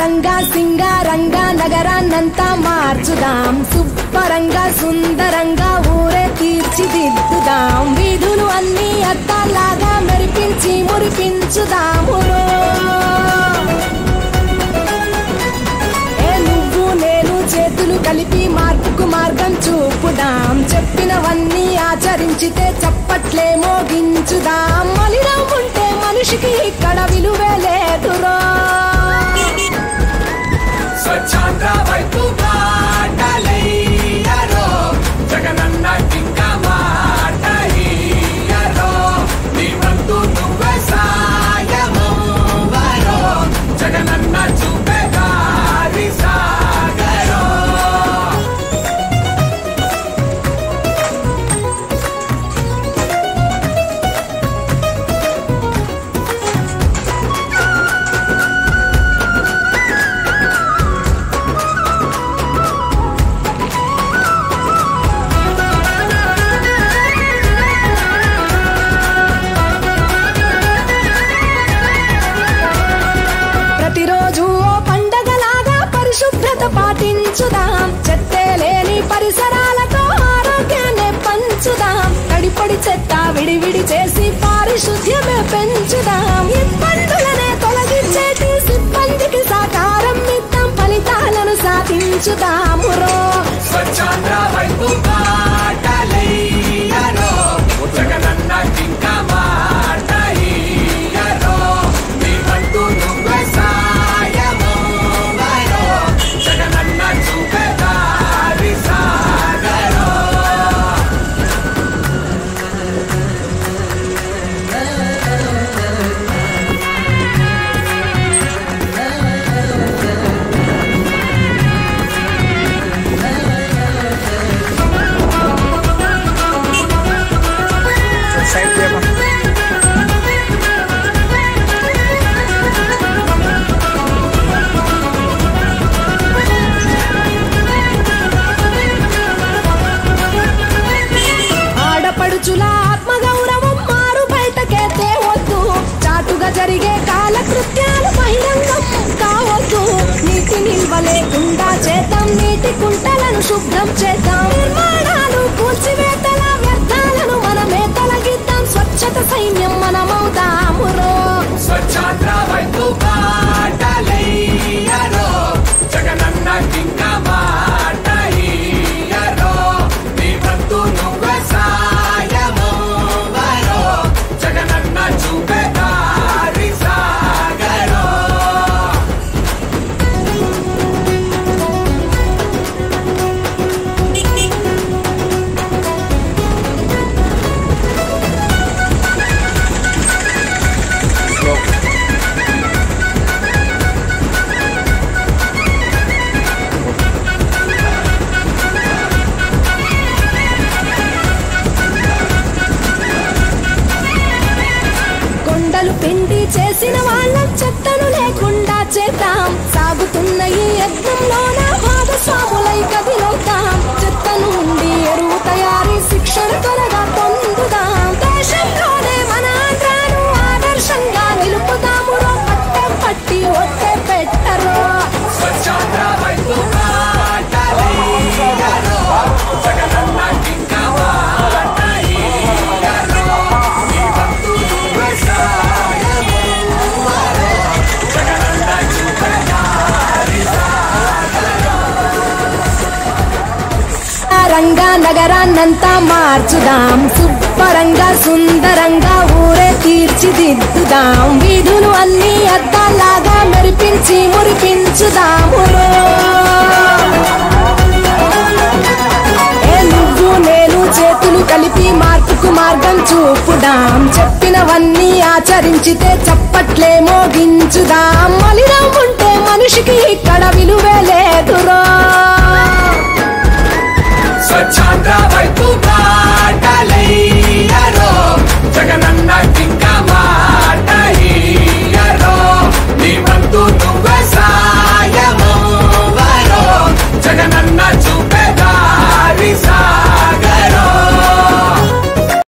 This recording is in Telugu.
అందంగా సింగారంగా నగరాన్నంతా మార్చుదాం సుబ్బరంగా సుందరంగా ఊరే తీర్చిదిద్దుదాం వీధులు అన్ని అద్దాలాగా మెరిపించి మురిపించుదాము ఏ నువ్వు నేను చేతులు కలిపి మార్పుకు మార్గం చూపుదాం చెప్పినవన్నీ ఆచరించితే చప్పట్లే మోగించుదాం మలినం ఉంటే మనిషికి ఇక్కడ విలువే లేదురో స్వచ్ఛాంధ్ర వైపు బాటలయ్యారో జగనన్న ఇంకా మాటయ్యారో నీ వంతు నువ్వే సాయమవ్వరో జగనన్న చూపే దారి సాగరో ప్రతిరోజు ఓ పండగలాగా పరిశుభ్రత పాటించుదాం చెత్తే లేని పరిసరాలతో ఆరోగ్యాన్ని పంచుదాం తడిపడి చెత్త విడివిడి చేసి పారిశుద్ధ్యమే పెంచుదాం ఇబ్బందులనే తొలగించేటి సిబ్బందికి సహకారం ఇద్దాం ఫలితాలను సాధించుదాము రో స్వచ్ఛాంధ్ర వైపు బాటలయ్యారో జగనన్న ఇంకా మాటయ్యారో నీ వంతు నువ్వే సాయమవ్వరో జగనన్న చూపే దారి సాగరో ఆడపడుచుల ఆత్మగౌరవం మారు బయటకే తేవద్దు చాటుగా జరిగే కాలకృత్యాలు బహిరంగం కావద్దు నీటి నిల్వ లేకుండా చేద్దాం నీటి కుంటలను శుభ్రం చేద్దాం నిర్మాణాలు కూల్చివేతల వ్యర్థాలను మనమే తొలగిద్దాం స్వచ్ఛత సైన్యం మనమవుదాము రో స్వచ్ఛాంధ్ర వైపు బాటలయ్యారో జగనన్న ఇంకా మాటయ్యారో నీ వంతు నువ్వే సాయమవ్వరో జగనన్న చూపే దారి సాగరో కొండలు పిండి చేసిన వాళ్ళం చెత్తను లేకుండా చేద్దాం సాగుతున్న ఈ యజ్ఞంలోన భాగస్వాములై కదిలవుతాం చెత్త నుండి ఎరువు తయారీ శిక్షణ త్వరగా పొందుదాం దేశంలోనే మన ఆంధ్రాను ఆదర్శంగా నిలుపుదాము రో పట్టం పట్టి ఒట్టే పెట్టరో స్వచ్ఛాంధ్ర వైపు బాటలయ్యారో జగనన్న ఇంకా మాటయ్యారో నీ వంతు నువ్వే సాయమవ్వరో జగనన్న చూపే దారి రంగా నగరాన్నంతా మార్చుదాం శుభ్రంగా సుందరంగా ఊరే తీర్చిదిద్దుదాం వీధులు అన్ని అద్దాలాగా మెరిపించి మురిపించుదాము రో. ఏ నువ్వు నేను చేతులు కలిపి మార్పుకు మార్గం చూపుదాం చెప్పినవన్నీ ఆచరించితే చప్పట్లే మోగించుదాం మలినం ఉంటే మనిషికి ఇక్కడ విలువే లేదురో స్వచ్ఛాంధ్ర వైపు బాటలయ్యారో జగనన్న ఇంకా